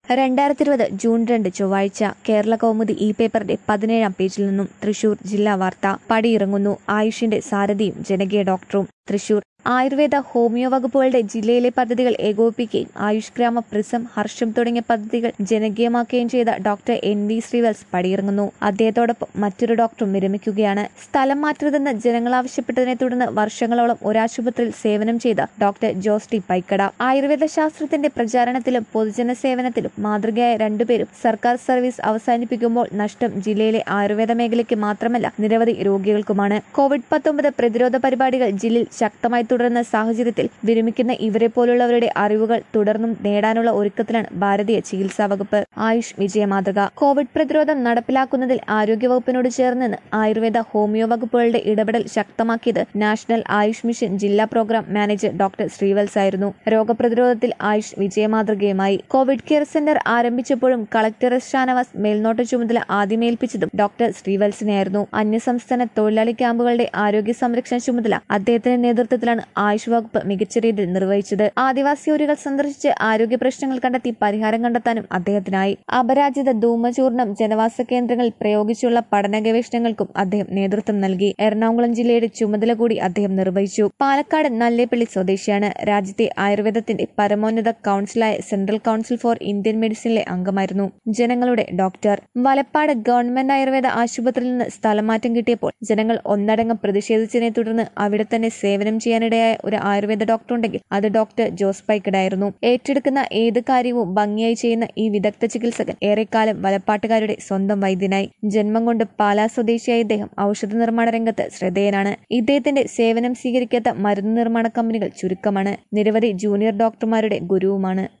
രണ്ടായിരത്തി ഇരുപത് ജൂൺ രണ്ട് ചൊവ്വാഴ്ച കേരള കൗമുദി ഇ പേപ്പറിന്റെ പതിനേഴാം പേജിൽ നിന്നും തൃശൂർ ജില്ലാ വാർത്ത പടിയിറങ്ങുന്നു ആയുഷിന്റെ സാരഥിയും ജനകീയ ഡോക്ടറും തൃശൂർ ആയുർവേദ ഹോമിയോ വകുപ്പുകളുടെ ജില്ലയിലെ പദ്ധതികൾ ഏകോപിപ്പിക്കുകയും ആയുഷ് ഗ്രാമ പ്രിസം ഹർഷം തുടങ്ങിയ പദ്ധതികൾ ജനകീയമാക്കുകയും ചെയ്ത ഡോക്ടർ എൻ വി ശ്രീവത്സ് പടിയിറങ്ങുന്നു അദ്ദേഹത്തോടൊപ്പം മറ്റൊരു ഡോക്ടറും വിരമിക്കുകയാണ് സ്ഥലം മാറ്റരുതെന്ന് ജനങ്ങൾ ആവശ്യപ്പെട്ടതിനെ തുടർന്ന് വർഷങ്ങളോളം ഒരാശുപത്രിയിൽ സേവനം ചെയ്ത ഡോക്ടർ ജോസ് ടി പൈക്കട ആയുർവേദ ശാസ്ത്രത്തിന്റെ പ്രചാരണത്തിലും പൊതുജന സേവനത്തിലും മാതൃകയായ രണ്ടുപേരും സർക്കാർ സർവീസ് അവസാനിപ്പിക്കുമ്പോൾ നഷ്ടം ജില്ലയിലെ ആയുർവേദ മേഖലയ്ക്ക് മാത്രമല്ല നിരവധി രോഗികൾക്കുമാണ് കോവിഡ് പത്തൊമ്പത് പ്രതിരോധ പരിപാടികൾ ജില്ലയിൽ ശക്തമായി തുടരുന്ന സാഹചര്യത്തിൽ വിരമിക്കുന്ന ഇവരെ പോലുള്ളവരുടെ അറിവുകൾ തുടർന്നും നേടാനുള്ള ഒരുക്കത്തിലാണ് ഭാരതീയ ചികിത്സാ വകുപ്പ് ആയുഷ് വിജയ മാതൃക കോവിഡ് പ്രതിരോധം നടപ്പിലാക്കുന്നതിൽ ആരോഗ്യവകുപ്പിനോട് ചേർന്ന് ആയുർവേദ ഹോമിയോ വകുപ്പുകളുടെ ഇടപെടൽ ശക്തമാക്കിയത് നാഷണൽ ആയുഷ് മിഷൻ ജില്ലാ പ്രോഗ്രാം മാനേജർ ഡോക്ടർ ശ്രീവത്സ് ആയിരുന്നു രോഗപ്രതിരോധത്തിൽ ആയുഷ് വിജയ മാതൃകയുമായി കോവിഡ് കെയർ സെന്റർ ആരംഭിച്ചപ്പോഴും കളക്ടർ എസ് ഷാനവാസ് മേൽനോട്ട ചുമതല ആദ്യമേൽപ്പിച്ചതും ഡോക്ടർ ശ്രീവത്സിനെയായിരുന്നു അന്യസംസ്ഥാന തൊഴിലാളി ക്യാമ്പുകളുടെ ആരോഗ്യ സംരക്ഷണ ചുമതല അദ്ദേഹത്തിന്റെ നേതൃത്വത്തിലാണ് ആയുഷ് വകുപ്പ് മികച്ച രീതിയിൽ നിർവഹിച്ചത് ആദിവാസി ഊരുകൾ സന്ദർശിച്ച് ആരോഗ്യ പ്രശ്നങ്ങൾ കണ്ടെത്തി പരിഹാരം കണ്ടെത്താനും അദ്ദേഹത്തിനായി അപരാജിത ധൂമചൂർണം ജനവാസ കേന്ദ്രങ്ങളിൽ പ്രയോഗിച്ചുള്ള പഠന ഗവേഷണങ്ങൾക്കും അദ്ദേഹം നേതൃത്വം നൽകി എറണാകുളം ജില്ലയുടെ ചുമതല കൂടി അദ്ദേഹം നിർവഹിച്ചു പാലക്കാട് നല്ലേപ്പള്ളി സ്വദേശിയാണ് രാജ്യത്തെ ആയുർവേദത്തിന്റെ പരമോന്നത കൌൺസിലായ സെൻട്രൽ കൌൺസിൽ ഫോർ ഇന്ത്യൻ മെഡിസിനിലെ അംഗമായിരുന്നു ജനങ്ങളുടെ ഡോക്ടർ വലപ്പാട് ഗവൺമെന്റ് ആയുർവേദ ആശുപത്രിയിൽ നിന്ന് സ്ഥലമാറ്റം കിട്ടിയപ്പോൾ ജനങ്ങൾ ഒന്നടങ്കം പ്രതിഷേധിച്ചതിനെ തുടർന്ന് അവിടെ തന്നെ സേവനം ചെയ്യാനിടയായ ഒരു ആയുർവേദ ഡോക്ടർ ഉണ്ടെങ്കിൽ അത് ഡോക്ടർ ജോസ് പൈക്കഡായിരുന്നു ഏറ്റെടുക്കുന്ന ഏത് കാര്യവും ഭംഗിയായി ചെയ്യുന്ന ഈ വിദഗ്ധ ചികിത്സകൻ ഏറെക്കാലം വലപ്പാട്ടുകാരുടെ സ്വന്തം വൈദ്യനായി ജന്മം കൊണ്ട് പാലാ സ്വദേശിയായ ഇദ്ദേഹം ഔഷധ നിർമ്മാണ രംഗത്ത് ശ്രദ്ധേയനാണ് ഇദ്ദേഹത്തിന്റെ സേവനം സ്വീകരിക്കാത്ത മരുന്ന് നിർമ്മാണ കമ്പനികൾ ചുരുക്കമാണ് നിരവധി ജൂനിയർ ഡോക്ടർമാരുടെ ഗുരുവുമാണ്